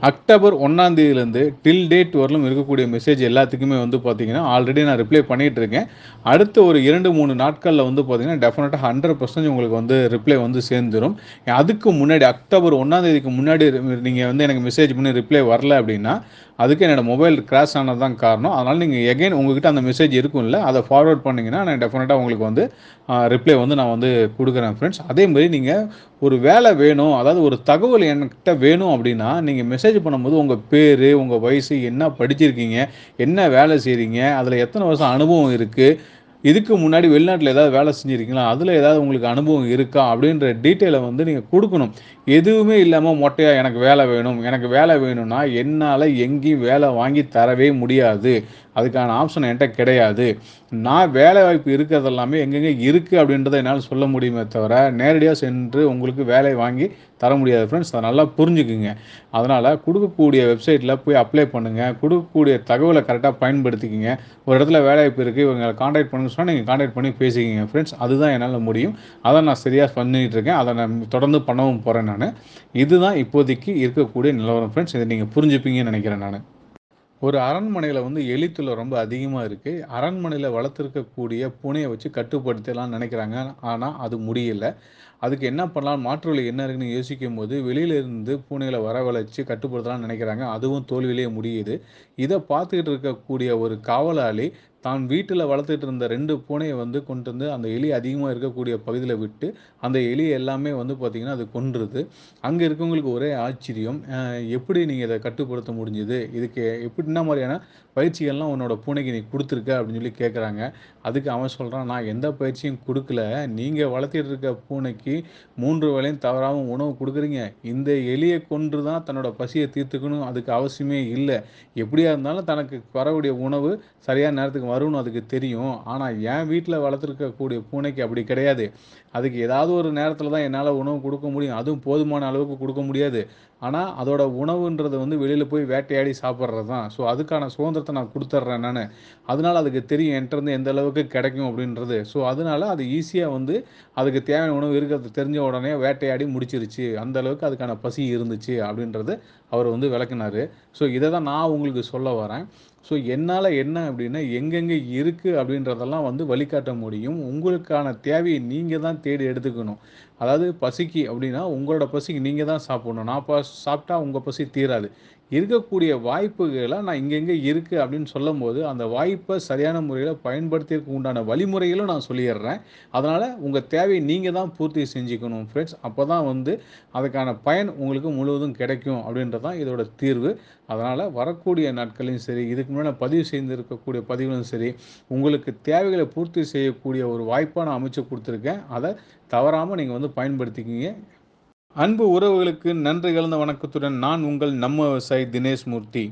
October ஒன்றாம் தேதியிலேருந்து till date வரலும் இருக்கக்கூடிய மெசேஜ் எல்லாத்துக்குமே வந்து பார்த்தீங்கன்னா ஆல்ரெடி நான் ரிப்ளை பண்ணிகிட்டு இருக்கேன் அடுத்த ஒரு இரண்டு மூணு நாட்களில் வந்து பார்த்தீங்கன்னா டெஃபினட்டாக ஹண்ட்ரட் பர்சன்ட் உங்களுக்கு வந்து ரிப்ளை வந்து சேர்ந்துடும் அதுக்கு முன்னாடி அக்டோபர் ஒன்றாம் தேதிக்கு முன்னாடி நீங்கள் வந்து எனக்கு மெசேஜ் பண்ணி ரிப்ளை வரல அப்படின்னா அதுக்கு என்னோடய மொபைல் கிராஷ் ஆனது தான் காரணம் அதனால் நீங்கள் எகைன் உங்ககிட்ட அந்த மெசேஜ் இருக்கும்ல அதை ஃபார்வர்ட் பண்ணிங்கன்னா நான் டெஃபினட்டாக உங்களுக்கு வந்து ரிப்ளை வந்து நான் வந்து கொடுக்குறேன் ஃப்ரெண்ட்ஸ் அதே மாதிரி நீங்கள் ஒரு வேலை வேணும் அதாவது ஒரு தகவல் என்கிட்ட வேணும் அப்படின்னா நீங்கள் மெசேஜ் பண்ணும்போது உங்கள் பேர் உங்கள் வயசு என்ன படிச்சிருக்கீங்க என்ன வேலை செய்கிறீங்க அதில் எத்தனை வருஷம் அனுபவம் இருக்குது இதுக்கு முன்னாடி வெளிநாட்டில் ஏதாவது வேலை செஞ்சுருக்கீங்களா அதில் ஏதாவது உங்களுக்கு அனுபவம் இருக்கா அப்படின்ற டீட்டெயிலை வந்து நீங்கள் கொடுக்கணும் எதுவுமே இல்லாமல் மொட்டையாக எனக்கு வேலை வேணும் எனக்கு வேலை வேணும்னா என்னால் எங்கேயும் வேலை வாங்கி தரவே முடியாது அதுக்கான ஆப்ஷன் என்கிட்ட கிடையாது நான் வேலை வாய்ப்பு இருக்கிறது எல்லாமே எங்கெங்கே இருக்குது அப்படின்றத என்னால் சொல்ல முடியுமே தவிர நேரடியாக சென்று உங்களுக்கு வேலை வாங்கி தர முடியாது ஃப்ரெண்ட்ஸ் அதை நல்லா புரிஞ்சுக்குங்க அதனால் கொடுக்கக்கூடிய வெப்சைட்டில் போய் அப்ளை பண்ணுங்கள் கொடுக்கக்கூடிய தகவலை கரெக்டாக பயன்படுத்திக்கிங்க ஒரு இடத்துல வேலை வாய்ப்பு இருக்குது இவங்களை காண்டாக்ட் பண்ணுங்க சொன்னால் நீங்கள் காண்டாக்ட் பண்ணி பேசிக்கிங்க ஃப்ரெண்ட்ஸ் அதுதான் என்னால் முடியும் அதை நான் சரியாக பண்ணிகிட்டு இருக்கேன் அதை நான் தொடர்ந்து பண்ணவும் போகிறேன் நான் இதுதான் இப்போதைக்கு இருக்கக்கூடிய நிலவரம் ஃப்ரெண்ட்ஸ் இதை நீங்கள் புரிஞ்சுப்பீங்கன்னு நினைக்கிறேன் நான் ஒரு அரண்மனையில் வந்து எலித்தொல்லை ரொம்ப அதிகமாக இருக்குது அரண்மனையில் வளர்த்துருக்கக்கூடிய பூனையை வச்சு கட்டுப்படுத்தலாம்னு நினைக்கிறாங்க ஆனால் அது முடியல அதுக்கு என்ன பண்ணலாம் மாற்று வழி என்ன இருக்குன்னு யோசிக்கும் போது வெளியிலேருந்து பூனைகளை வரவழைச்சு கட்டுப்படுத்தலாம்னு நினைக்கிறாங்க அதுவும் தோல்வியிலேயே முடியுது இதை பார்த்துக்கிட்டு இருக்கக்கூடிய ஒரு காவலாளி தான் வீட்டில் வளர்த்துட்டு இருந்த ரெண்டு பூனையை வந்து கொண்டு வந்து அந்த எலி அதிகமாக இருக்கக்கூடிய பகுதியில் விட்டு அந்த எலி எல்லாமே வந்து பார்த்திங்கன்னா அது கொன்றுது அங்கே இருக்கவங்களுக்கு ஒரே ஆச்சரியம் எப்படி நீங்கள் இதை கட்டுப்படுத்த முடிஞ்சுது இதுக்கு எப்படி என்ன மாதிரியான பயிற்சிகள்லாம் உன்னோட பூனைக்கு நீ கொடுத்துருக்க அப்படின்னு சொல்லி கேட்குறாங்க அதுக்கு அவன் சொல்கிறான் நான் எந்த பயிற்சியும் கொடுக்கல நீங்கள் வளர்த்திட்டு இருக்க பூனைக்கு மூன்று வேளையும் தவறாமல் உணவு கொடுக்குறீங்க இந்த எலியை கொன்று தான் தன்னோட பசியை தீர்த்துக்கணும் அதுக்கு அவசியமே இல்லை எப்படியா இருந்தாலும் தனக்கு வரக்கூடிய உணவு சரியான நேரத்துக்கு வரும்னு அதுக்கு தெரியும் ஆனால் என் வீட்டில் வளர்த்துருக்கக்கூடிய பூனைக்கு அப்படி கிடையாது அதுக்கு ஏதாவது ஒரு நேரத்தில் தான் என்னால் உணவு கொடுக்க முடியும் அதுவும் போதுமான அளவுக்கு கொடுக்க முடியாது ஆனால் அதோட உணவுன்றது வந்து வெளியில் போய் வேட்டையாடி சாப்பிட்றது தான் ஸோ அதுக்கான சுதந்திரத்தை நான் கொடுத்துட்றேன் நான் அதனால் அதுக்கு தெரியும் என்கிட்டருந்து எந்த அளவுக்கு கிடைக்கும் அப்படின்றது ஸோ அதனால் அது ஈஸியாக வந்து அதுக்கு தேவையான உணவு இருக்கிறது தெரிஞ்ச உடனே வேட்டையாடி முடிச்சிருச்சு அந்த அளவுக்கு அதுக்கான பசி இருந்துச்சு அப்படின்றது அவர் வந்து விளக்குனார் ஸோ இதை தான் நான் உங்களுக்கு சொல்ல வரேன் ஸோ என்னால் என்ன அப்படின்னா எங்கெங்கே இருக்குது அப்படின்றதெல்லாம் வந்து வழிகாட்ட முடியும் உங்களுக்கான தேவையை நீங்கள் தான் தேடி எடுத்துக்கணும் அதாவது பசிக்கு அப்படின்னா உங்களோட பசிக்கு நீங்கள் தான் சாப்பிடணும் நான் ப சாப்பிட்டா உங்கள் பசி தீராது இருக்கக்கூடிய வாய்ப்புகளை நான் இங்கெங்கே இருக்குது அப்படின்னு சொல்லும்போது அந்த வாய்ப்பை சரியான முறையில் பயன்படுத்தியதுக்கு உண்டான வழிமுறைகளும் நான் சொல்லிடுறேன் அதனால் உங்கள் தேவையை நீங்கள் தான் பூர்த்தி செஞ்சுக்கணும் ஃப்ரெண்ட்ஸ் அப்போ தான் வந்து அதுக்கான பயன் உங்களுக்கு முழுவதும் கிடைக்கும் அப்படின்றது தான் இதோட தீர்வு அதனால் வரக்கூடிய நாட்களையும் சரி இதுக்கு முன்னாடி பதிவு செய்திருக்கக்கூடிய பதிவுகளும் சரி உங்களுக்கு தேவைகளை பூர்த்தி செய்யக்கூடிய ஒரு வாய்ப்பாக நான் அமைச்சு கொடுத்துருக்கேன் அதை தவறாமல் நீங்கள் வந்து பயன்படுத்திக்கிங்க அன்பு உறவுகளுக்கு நன்றி கலந்த வணக்கத்துடன் நான் உங்கள் நம்ம விவசாயி தினேஷ் மூர்த்தி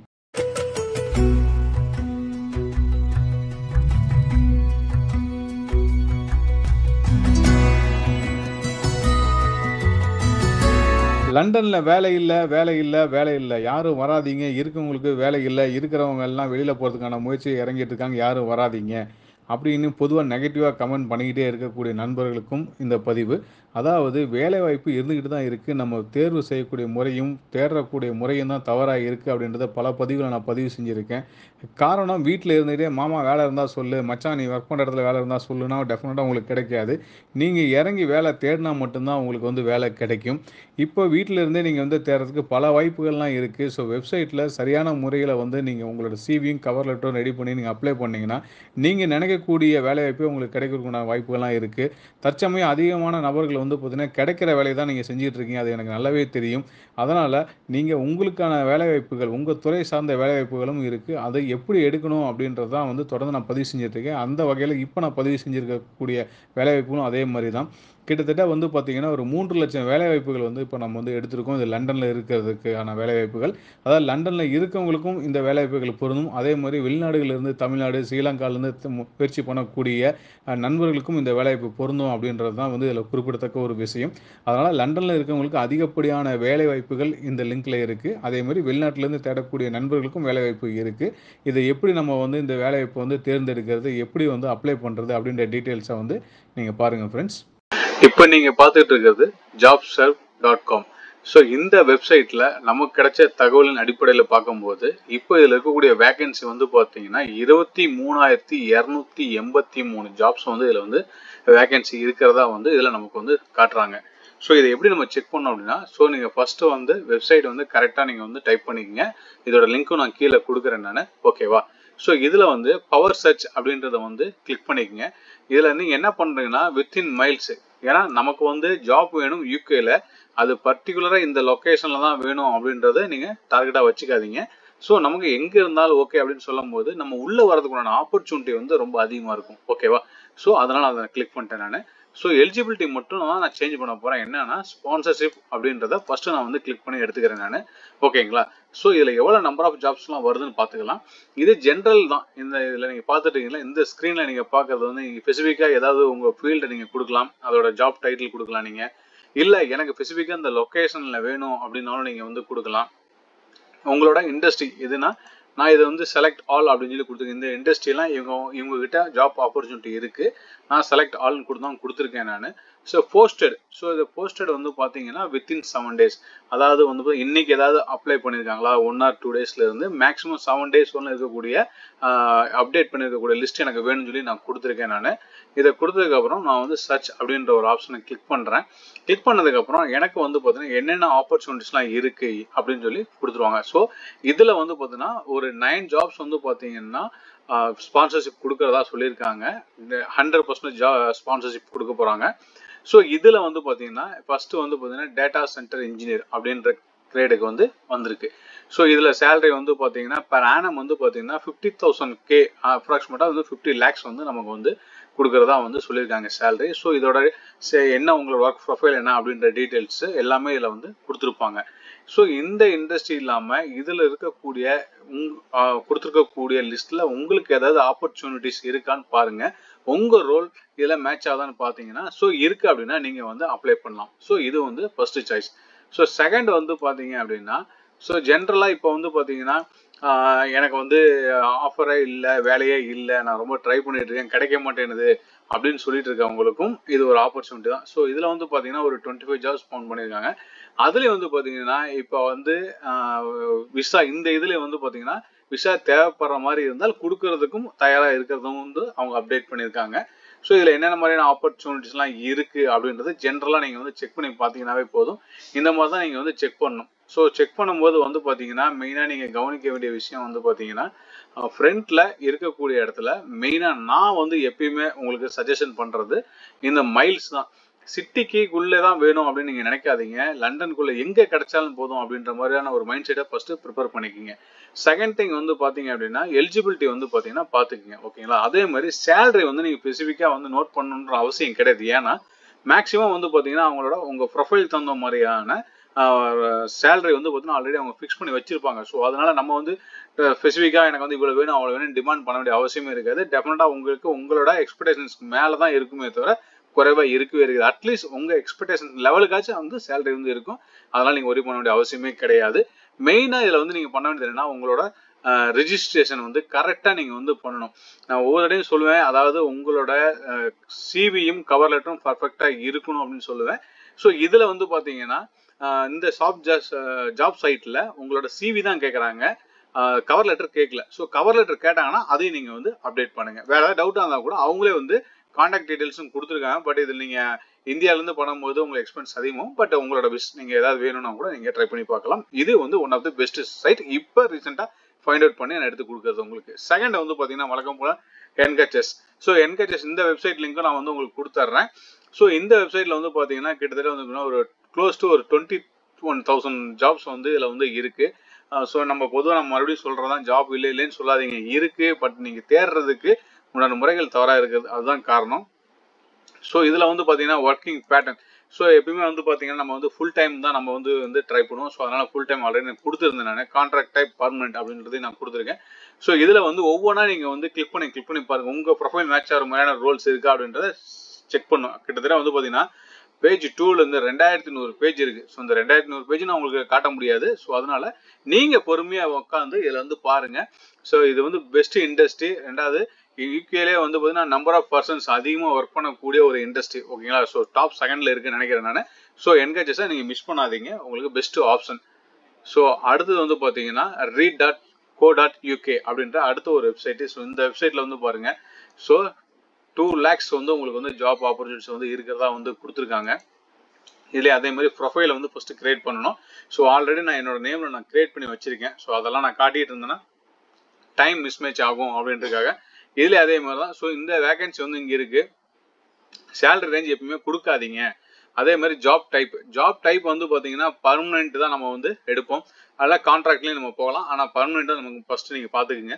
லண்டனில் வேலை இல்லை வேலை இல்லை வேலை இல்லை யாரும் வராதீங்க இருக்கவங்களுக்கு வேலை இல்லை இருக்கிறவங்க எல்லாம் வெளியில் போகிறதுக்கான முயற்சி இறங்கிட்டு இருக்காங்க யாரும் வராதீங்க அப்படின்னு பொதுவாக நெகட்டிவாக கமெண்ட் பண்ணிக்கிட்டே இருக்கக்கூடிய நண்பர்களுக்கும் இந்த பதிவு அதாவது வேலைவாய்ப்பு இருந்துக்கிட்டு தான் இருக்குது நம்ம தேர்வு செய்யக்கூடிய முறையும் தேடக்கூடிய முறையும் தான் தவறாக இருக்குது அப்படின்றத பல பதிவுகளை நான் பதிவு செஞ்சுருக்கேன் காரணம் வீட்டில் இருந்துகிட்டே மாமா வேலை இருந்தால் சொல்லு மச்சான் நீ ஒர்க் பண்ணுற இடத்துல வேலை இருந்தால் சொல்லுனா டெஃபினட்டாக உங்களுக்கு கிடைக்காது நீங்கள் இறங்கி வேலை தேடினா மட்டும்தான் உங்களுக்கு வந்து வேலை கிடைக்கும் இப்போ வீட்டில் இருந்தே நீங்கள் வந்து தேடுறதுக்கு பல வாய்ப்புகள்லாம் இருக்குது ஸோ வெப்சைட்டில் சரியான முறையில் வந்து நீங்கள் உங்களோட சிவியும் கவர் லெட்டரும் ரெடி பண்ணி நீங்கள் அப்ளை பண்ணிங்கன்னா நீங்கள் நினைக்கக்கூடிய வேலைவாய்ப்பு உங்களுக்கு கிடைக்கிறதுக்கான வாய்ப்புகள்லாம் இருக்குது தற்சமயம் அதிகமான நபர்கள் வந்து பார்த்தீங்கன்னா கிடைக்கிற வேலையை தான் நீங்கள் செஞ்சுட்டு இருக்கீங்க அது எனக்கு நல்லாவே தெரியும் அதனால் நீங்கள் உங்களுக்கான வேலைவாய்ப்புகள் உங்கள் துறை சார்ந்த வேலைவாய்ப்புகளும் இருக்குது அதை எப்படி எடுக்கணும் அப்படின்றது தான் வந்து தொடர்ந்து நான் பதிவு செஞ்சுட்ருக்கேன் அந்த வகையில் இப்போ நான் பதிவு செஞ்சுருக்கக்கூடிய வேலைவாய்ப்புகளும் அதே மாதிரி தான் கிட்டத்தட்ட வந்து பார்த்திங்கன்னா ஒரு மூன்று லட்சம் வேலைவாய்ப்புகள் வந்து இப்போ நம்ம வந்து எடுத்திருக்கோம் இது லண்டனில் இருக்கிறதுக்கான வேலைவாய்ப்புகள் அதாவது லண்டனில் இருக்கவங்களுக்கும் இந்த வேலைவாய்ப்புகள் பொருந்தும் அதே மாதிரி வெளிநாடுகளிலிருந்து தமிழ்நாடு ஸ்ரீலங்காவிலேருந்து முயற்சி பண்ணக்கூடிய நண்பர்களுக்கும் இந்த வேலைவாய்ப்பு பொருந்தும் அப்படின்றது தான் வந்து இதில் குறிப்பிடத்தக்க ஒரு விஷயம் அதனால் லண்டனில் இருக்கவங்களுக்கு அதிகப்படியான வேலைவாய்ப்புகள் இந்த லிங்க்கில் இருக்குது அதே மாதிரி வெளிநாட்டிலேருந்து தேடக்கூடிய நண்பர்களுக்கும் வேலைவாய்ப்பு இருக்குது இதை எப்படி நம்ம வந்து இந்த வேலைவாய்ப்பு வந்து தேர்ந்தெடுக்கிறது எப்படி வந்து அப்ளை பண்ணுறது அப்படின்ற டீட்டெயில்ஸை வந்து நீங்கள் பாருங்கள் ஃப்ரெண்ட்ஸ் இப்போ நீங்கள் பார்த்துட்டு இருக்கிறது job serve dot com so இந்த வெப்சைட்டில் நமக்கு கிடைச்ச தகவலின் அடிப்படையில் பார்க்கும்போது இப்போ இதில் இருக்கக்கூடிய வேகன்சி வந்து பார்த்தீங்கன்னா இருபத்தி மூணாயிரத்தி இரநூத்தி எண்பத்தி மூணு ஜாப்ஸ் வந்து இதில் வந்து வேகன்சி இருக்கிறதா வந்து இதில் நமக்கு வந்து காட்டுறாங்க ஸோ இதை எப்படி நம்ம செக் பண்ணோம் அப்படின்னா ஸோ நீங்கள் ஃபஸ்ட்டு வந்து வெப்சைட் வந்து கரெக்டாக நீங்கள் வந்து டைப் பண்ணிக்கங்க இதோட லிங்க்கும் நான் கீழே கொடுக்குறேன் நான் ஓகேவா ஸோ இதில் வந்து பவர் சர்ச் அப்படின்றத வந்து கிளிக் பண்ணிக்கங்க இதில் நீங்கள் என்ன பண்ணுறீங்கன்னா வித்தின் மைல்ஸ் ஏன்னா நமக்கு வந்து ஜாப் வேணும் யூகேல அது பர்டிகுலராக இந்த லொக்கேஷனில் தான் வேணும் அப்படின்றத நீங்கள் டார்கெட்டாக வச்சுக்காதீங்க ஸோ நமக்கு எங்கே இருந்தாலும் ஓகே அப்படின்னு சொல்லும் போது நம்ம உள்ளே வரதுக்குண்டான ஆப்பர்ச்சுனிட்டி வந்து ரொம்ப அதிகமாக இருக்கும் ஓகேவா ஸோ அதனால் அதை கிளிக் பண்ணிட்டேன் நான் ஸோ எலிஜிபிலிட்டி மட்டும் தான் நான் சேஞ்ச் பண்ண போகிறேன் என்னன்னா ஸ்பான்சர்ஷிப் அப்படின்றத ஃபஸ்ட்டு நான் வந்து கிளிக் பண்ணி எடுத்துக்கிறேன் நான் ஓகேங்களா ஸோ இதில் எவ்வளோ நம்பர் ஆஃப் ஜாப்ஸ்லாம் வருதுன்னு பார்த்துக்கலாம் இது ஜென்ரல் தான் இந்த இதில் நீங்கள் பார்த்துட்டீங்களா இந்த ஸ்க்ரீனில் நீங்கள் பார்க்குறது வந்து நீங்கள் ஸ்பெசிஃபிக்காக ஏதாவது உங்கள் ஃபீல்டை நீங்கள் கொடுக்கலாம் அதோட ஜாப் டைட்டில் கொடுக்கலாம் நீங்கள் இல்லை எனக்கு ஸ்பெசிஃபிக்காக இந்த லொக்கேஷனில் வேணும் அப்படின்னாலும் நீங்கள் வந்து கொடுக்கலாம் உங்களோட இண்டஸ்ட்ரி எதுனா நான் இதை வந்து செலக்ட் ஆல் அப்படின்னு சொல்லி கொடுத்துருக்கேன் இந்த இண்டஸ்ட்ரியெலாம் இவங்க இவங்க கிட்ட ஜாப் ஆப்பர்ச்சுனிட்டி இருக்குது நான் செலக்ட் ஆல்னு கொடுத்து கொடுத்துருக்கேன் நான் ஸோ போஸ்டட் ஸோ இது போஸ்டட் வந்து பார்த்தீங்கன்னா வித்தின் செவன் டேஸ் அதாவது வந்து இன்னைக்கு ஏதாவது அப்ளை பண்ணியிருக்காங்களா ஒன் ஆர் டூ டேஸ்ல இருந்து மேக்ஸிமம் செவன் டேஸ் ஒன்று இருக்கக்கூடிய அப்டேட் பண்ணியிருக்கக்கூடிய லிஸ்ட் எனக்கு வேணும்னு சொல்லி நான் கொடுத்துருக்கேன் நான் இதை கொடுத்ததுக்கப்புறம் நான் வந்து சர்ச் அப்படின்ற ஒரு ஆப்ஷனை கிளிக் பண்ணுறேன் கிளிக் பண்ணதுக்கப்புறம் எனக்கு வந்து பார்த்தீங்கன்னா என்னென்ன ஆப்பர்ச்சுனிட்டிஸ்லாம் இருக்குது அப்படின்னு சொல்லி கொடுத்துருவாங்க ஸோ இதில் வந்து பார்த்தீங்கன்னா ஒரு நைன் ஜாப்ஸ் வந்து பார்த்தீங்கன்னா ஸ்பான்சர்ஷிப் கொடுக்கறதா சொல்லியிருக்காங்க ஹண்ட்ரட் பர்சன்டேஜ் ஜா ஸ்பான்சர்ஷிப் கொடுக்க போகிறாங்க ஸோ இதில் வந்து பார்த்தீங்கன்னா ஃபஸ்ட்டு வந்து பார்த்தீங்கன்னா டேட்டா சென்டர் இன்ஜினியர் அப்படின்ற கிரேடுக்கு வந்து வந்திருக்கு ஸோ இதில் சேலரி வந்து பார்த்தீங்கன்னா பர் ஆனம் வந்து பார்த்தீங்கன்னா ஃபிஃப்டி தௌசண்ட் கே அப்ராக்சிமேட்டாக வந்து ஃபிஃப்டி லேக்ஸ் வந்து நமக்கு வந்து கொடுக்குறதா வந்து சொல்லியிருக்காங்க சேலரி ஸோ இதோட என்ன உங்களோட ஒர்க் ப்ரொஃபைல் என்ன அப்படின்ற டீட்டெயில்ஸ் எல்லாமே இதில் வந்து கொடுத்துருப்பாங்க ஸோ இந்த இண்டஸ்ட்ரி இல்லாமல் இதில் இருக்கக்கூடிய உங் கொடுத்துருக்கக்கூடிய லிஸ்ட்டில் உங்களுக்கு ஏதாவது ஆப்பர்ச்சுனிட்டிஸ் இருக்கான்னு பாருங்கள் உங்கள் ரோல் இதில் மேட்ச் ஆகுதான்னு பார்த்தீங்கன்னா ஸோ இருக்குது அப்படின்னா நீங்கள் வந்து அப்ளை பண்ணலாம் ஸோ இது வந்து ஃபஸ்ட்டு சாய்ஸ் ஸோ செகண்ட் வந்து பார்த்தீங்க அப்படின்னா ஸோ ஜென்ரலாக இப்போ வந்து பார்த்தீங்கன்னா எனக்கு வந்து ஆஃபரே இல்லை வேலையே இல்லை நான் ரொம்ப ட்ரை பண்ணிட்டு இருக்கேன் கிடைக்க மாட்டேனுது அப்படின்னு சொல்லிட்டு இருக்கவங்களுக்கும் இது ஒரு ஆப்பர்ச்சுனிட்டி தான் ஸோ இதில் வந்து பார்த்தீங்கன்னா ஒரு டுவெண்ட்டி ஃபைவ் ஜாப்ஸ் ஃபவுண்ட் பண்ணியிருக்காங்க அதுலேயும் வந்து பார்த்தீங்கன்னா இப்போ வந்து விசா இந்த இதில் வந்து பார்த்தீங்கன்னா விசா தேவைப்படுற மாதிரி இருந்தால் கொடுக்கறதுக்கும் தயாராக இருக்கிறதும் வந்து அவங்க அப்டேட் பண்ணியிருக்காங்க ஸோ இதில் என்னென்ன மாதிரியான ஆப்பர்ச்சுனிட்டிஸ்லாம் இருக்குது அப்படின்றது ஜென்ரலாக நீங்கள் வந்து செக் பண்ணி பார்த்தீங்கன்னாவே போதும் இந்த மாதிரி தான் நீங்கள் வந்து செக் பண்ணணும் ஸோ செக் பண்ணும்போது வந்து பார்த்தீங்கன்னா மெயினாக நீங்கள் கவனிக்க வேண்டிய விஷயம் வந்து பார்த்தீங்கன்னா ஃப்ரண்ட்டில் இருக்கக்கூடிய இடத்துல மெயினாக நான் வந்து எப்பயுமே உங்களுக்கு சஜஷன் பண்ணுறது இந்த மைல்ஸ் தான் சிட்டிக்குள்ளே தான் வேணும் அப்படின்னு நீங்கள் நினைக்காதீங்க லண்டனுக்குள்ளே எங்கே கிடைச்சாலும் போதும் அப்படின்ற மாதிரியான ஒரு மைண்ட் செட்டை ஃபஸ்ட்டு ப்ரிப்பேர் பண்ணிக்கோங்க செகண்ட் திங் வந்து பார்த்தீங்க அப்படின்னா எலிஜிபிலிட்டி வந்து பார்த்தீங்கன்னா பார்த்துக்குங்க ஓகேங்களா அதே மாதிரி சேலரி வந்து நீங்கள் ஸ்பெசிஃபிக்காக வந்து நோட் பண்ணணுன்ற அவசியம் கிடையாது ஏன்னா மேக்ஸிமம் வந்து பார்த்தீங்கன்னா அவங்களோட உங்கள் ப்ரொஃபைல் தகுந்த மாதிரியான சேலரி வந்து பார்த்தீங்கன்னா ஆல்ரெடி அவங்க ஃபிக்ஸ் பண்ணி வச்சிருப்பாங்க ஸோ அதனால நம்ம வந்து ஸ்பெசிஃபிக்காக எனக்கு வந்து இவ்வளோ வேணும் அவ்வளோ வேணும் டிமாண்ட் பண்ண வேண்டிய அவசியமே இருக்காது டெஃபினட்டாக உங்களுக்கு உங்களோட எக்ஸ்பெக்டேஷன்ஸ்க்கு மேலே தான் இருக்குமே தவிர குறைவாக இருக்கவே இருக்குது அட்லீஸ்ட் உங்கள் எக்ஸ்பெக்டேஷன் லெவலுக்காச்சும் வந்து சேலரி வந்து இருக்கும் அதனால் நீங்கள் ஒரி பண்ண வேண்டிய அவசியமே கிடையாது மெயினாக இதில் வந்து நீங்கள் பண்ண வேண்டியது என்னன்னா உங்களோட ரிஜிஸ்ட்ரேஷன் வந்து கரெக்டாக நீங்கள் வந்து பண்ணணும் நான் ஒவ்வொரு இடையும் சொல்லுவேன் அதாவது உங்களோட சிவியும் கவர் லெட்டரும் பர்ஃபெக்டாக இருக்கணும் அப்படின்னு சொல்லுவேன் ஸோ இதில் வந்து பார்த்தீங்கன்னா இந்த ஷாப் ஜாப் சைட்டில் உங்களோட சிவி தான் கேட்குறாங்க கவர் லெட்டர் கேட்கல ஸோ கவர் லெட்டர் கேட்டாங்கன்னா அதையும் நீங்கள் வந்து அப்டேட் பண்ணுங்கள் வேறு ஏதாவது டவுட்டாக இருந்தால் கூட அவங்களே வந்து காண்டாக்ட் டீடைல்ஸும் கொடுத்துருக்காங்க பட் இதில் நீங்கள் இந்தியாவிலேருந்து பண்ணும்போது உங்களுக்கு எக்ஸ்பென்ஸ் அதிகமும் பட் உங்களோட விஷ் நீங்கள் ஏதாவது வேணும்னா கூட நீங்கள் ட்ரை பண்ணி பார்க்கலாம் இது வந்து one of the best site இப்போ ரீசெண்டாக ஃபைண்ட் அவுட் பண்ணி நான் எடுத்து கொடுக்குறது உங்களுக்கு செகண்ட் வந்து பார்த்தீங்கன்னா வழக்கம் போல என்கச்சஸ் ஸோ என்கச்சஸ் இந்த வெப்சைட் லிங்க்கும் நான் வந்து உங்களுக்கு கொடுத்துட்றேன் ஸோ இந்த வெப்சைட்டில் வந்து பார்த்தீங்கன்னா கிட்டத்தட்ட வந்து ஒரு க்ளோஸ் டு ஒரு டுவெண்ட்டி ஒன் தௌசண்ட் ஜாப்ஸ் வந்து இதில் வந்து இருக்குது ஸோ நம்ம பொதுவாக நம்ம மறுபடியும் சொல்கிறதான் ஜாப் இல்லை இல்லைன்னு சொல்லாதீங்க இருக்குது பட் நீங்கள் தேடுறதுக்கு உண்டான முறைகள் தவறாக இருக்குது அதுதான் காரணம் ஸோ இதில் வந்து பார்த்தீங்கன்னா ஒர்க்கிங் பேட்டர்ன் ஸோ எப்பயுமே வந்து பார்த்தீங்கன்னா நம்ம வந்து ஃபுல் டைம் தான் நம்ம வந்து வந்து ட்ரை பண்ணுவோம் ஸோ அதனால் ஃபுல் டைம் ஆல்ரெடி நான் கொடுத்துருந்தேன் நான் கான்ட்ராக்ட் டைப் பர்மனெண்ட் அப்படின்றதையும் நான் கொடுத்துருக்கேன் ஸோ இதில் வந்து ஒவ்வொன்றா நீங்கள் வந்து கிளிக் பண்ணி கிளிக் பண்ணி பாருங்கள் உங்கள் ப்ரொஃபைல் மேட்ச் ஆகிற மாதிரியான ரோல்ஸ் இருக்கா அப்படின்றத செக் பண்ணும் கிட்டத்தட்ட வந்து பார்த்தீங்கன்னா பேஜ் டூலேருந்து ரெண்டாயிரத்தி நூறு பேஜ் இருக்குது ஸோ இந்த ரெண்டாயிரத்தி நூறு பேஜ் நான் உங்களுக்கு காட்ட முடியாது ஸோ அதனால் நீங்கள் பொறுமையாக உட்காந்து இதில் வந்து பாருங்கள் ஸோ இது வந்து பெஸ்ட் இண்டஸ்ட்ரி ரெண்டாவது யூகேலே வந்து பார்த்தீங்கன்னா நம்பர் ஆஃப் பர்சன்ஸ் அதிகமாக ஒர்க் பண்ணக்கூடிய ஒரு இண்டஸ்ட்ரி ஓகேங்களா ஸோ டாப் செகண்டில் இருக்குன்னு நினைக்கிறேன் நான் ஸோ என்கேஜஸை நீங்கள் மிஸ் பண்ணாதீங்க உங்களுக்கு பெஸ்ட் ஆப்ஷன் ஸோ அடுத்தது வந்து பார்த்தீங்கன்னா reed dot co dot UK அப்படின்ற அடுத்த ஒரு வெப்சைட்டு ஸோ இந்த வெப்சைட்டில் வந்து பாருங்கள் ஸோ டூ லேக்ஸ் வந்து உங்களுக்கு வந்து ஜாப் ஆப்பர்ச்சுனிட்டிஸ் வந்து இருக்கிறதா வந்து கொடுத்துருக்காங்க இதுலேயே அதே மாதிரி ப்ரொஃபைலை வந்து ஃபஸ்ட்டு கிரியேட் பண்ணணும் ஸோ ஆல்ரெடி நான் என்னோட நேமில் நான் கிரியேட் பண்ணி வச்சிருக்கேன் ஸோ அதெல்லாம் நான் காட்டிட்டு இருந்தேன்னா டைம் மிஸ்மேட்ச் ஆகும் அப்படின்றதுக்காக இதுலேயே அதே மாதிரி தான் ஸோ இந்த வேகன்சி வந்து இங்கே இருக்குது சேலரி ரேஞ்ச் எப்பயுமே கொடுக்காதீங்க அதே மாதிரி ஜாப் டைப் ஜாப் டைப் வந்து பார்த்தீங்கன்னா பர்மனெண்ட் தான் நம்ம வந்து எடுப்போம் அதில் கான்ட்ராக்ட்லேயும் நம்ம போகலாம் ஆனால் பர்மனெண்ட்டாக நமக்கு ஃபஸ்ட்டு நீங்கள் பார்த்துக்குங்க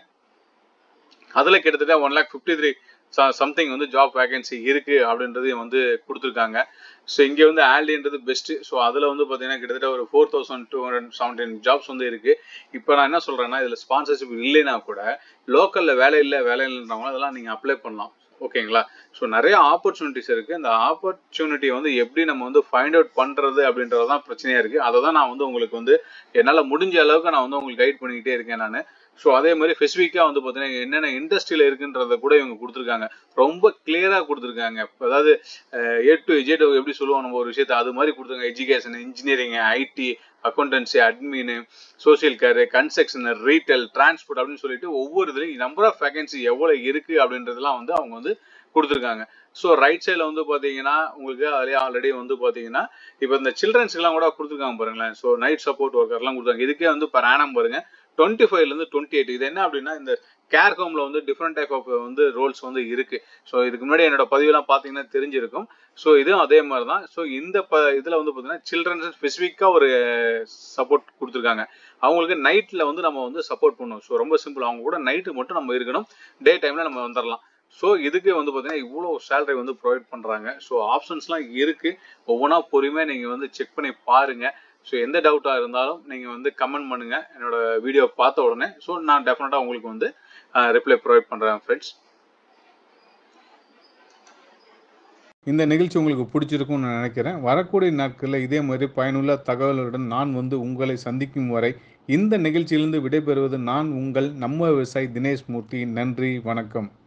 அதில் கிட்டத்தட்ட one lakh fifty three something வந்து ஜாப் வேகன்சி இருக்கு அப்படின்றதையும் வந்து கொடுத்துருக்காங்க ஸோ இங்கே வந்து ஆல்டின்றது பெஸ்ட்டு ஸோ அதில் வந்து பார்த்தீங்கன்னா கிட்டத்தட்ட ஒரு four thousand two hundred seventeen jobs வந்து இருக்கு இப்போ நான் என்ன சொல்கிறேன்னா இதில் ஸ்பான்சர்ஷிப் இல்லைன்னா கூட லோக்கலில் வேலை இல்லை வேலை இல்லைன்றவங்க அதெல்லாம் நீங்கள் அப்ளை பண்ணலாம் ஓகேங்களா ஸோ நிறைய ஆப்பர்ச்சுனிட்டிஸ் இருக்குது இந்த ஆப்பர்ச்சுனிட்டியை வந்து எப்படி நம்ம வந்து ஃபைண்ட் அவுட் பண்ணுறது அப்படின்றது தான் பிரச்சனையாக இருக்குது அதை தான் நான் வந்து உங்களுக்கு வந்து என்னால் முடிஞ்ச அளவுக்கு நான் வந்து உங்களுக்கு கைட் பண்ணிக்கிட்டே இருக்கேன் நான் ஸோ அதே மாதிரி ஸ்பெசிஃபிக்காக வந்து பார்த்தீங்கன்னா என்னென்ன இண்டஸ்ட்ரியில் இருக்குன்றத கூட இவங்க கொடுத்துருக்காங்க ரொம்ப கிளியராக கொடுத்துருக்காங்க அதாவது ஏ டு எஜெட் எப்படி சொல்லுவோம் நம்ம ஒரு விஷயத்தை அது மாதிரி கொடுத்துருக்காங்க education engineering IT accountancy admin social care construction retail transport அப்படின்னு சொல்லிட்டு ஒவ்வொரு இதுலையும் நம்பர் ஆஃப் வேகன்சி எவ்வளோ இருக்கு அப்படின்றதெல்லாம் வந்து அவங்க வந்து கொடுத்துருக்காங்க ஸோ ரைட் சைடில் வந்து பார்த்தீங்கன்னா உங்களுக்கு அதிலே ஆல்ரெடி வந்து பார்த்தீங்கன்னா இப்போ இந்த சில்ட்ரன்ஸ்க்குலாம் கூட கொடுத்துருக்காங்க பாருங்களேன் ஸோ நைட் சப்போர்ட் ஒர்க்கர்லாம் கொடுத்தாங்க இதுக்கே வந்து பர் ஆனம் பாருங்க டுவெண்ட்டி ஃபைவ்லேருந்து டுவெண்ட்டி எயிட் இது என்ன அப்படின்னா இந்த கேர் ஹோமில் வந்து டிஃப்ரெண்ட் டைப் ஆஃப் வந்து ரோல்ஸ் வந்து இருக்கு ஸோ இதுக்கு முன்னாடி என்னோட பதிவெல்லாம் பார்த்தீங்கன்னா தெரிஞ்சிருக்கும் ஸோ இதுவும் அதே மாதிரி தான் ஸோ இந்த ப இதில் வந்து பார்த்தீங்கன்னா சில்ட்ரன்ஸ் ஸ்பெசிஃபிக்காக ஒரு சப்போர்ட் கொடுத்துருக்காங்க அவங்களுக்கு நைட்டில் வந்து நம்ம வந்து சப்போர்ட் பண்ணணும் ஸோ ரொம்ப சிம்பிள் அவங்க கூட நைட்டு மட்டும் நம்ம இருக்கணும் டே டைமில் நம்ம வந்துடலாம் ஸோ இதுக்கு வந்து பார்த்தீங்கன்னா இவ்வளோ சேலரி வந்து ப்ரொவைட் பண்ணுறாங்க ஸோ ஆப்ஷன்ஸ்லாம் இருக்குது ஒவ்வொன்றா பொறுமையாக நீங்கள் வந்து செக் பண்ணி பாருங்கள் ஸோ எந்த டவுட்டாக இருந்தாலும் நீங்கள் வந்து கமெண்ட் பண்ணுங்கள் என்னோட வீடியோ பார்த்த உடனே ஸோ நான் டெஃபினட்டாக உங்களுக்கு வந்து ரிப்ளை ப்ரொவைட் பண்ணுறேன் ஃப்ரெண்ட்ஸ் இந்த நிகழ்ச்சி உங்களுக்கு பிடிச்சிருக்கும்னு நான் நினைக்கிறேன் வரக்கூடிய நாட்களில் இதே மாதிரி பயனுள்ள தகவலுடன் நான் வந்து உங்களை சந்திக்கும் வரை இந்த நிகழ்ச்சியிலிருந்து விடைபெறுவது நான் உங்கள் நம்ம விவசாயி தினேஷ் மூர்த்தி நன்றி வணக்கம்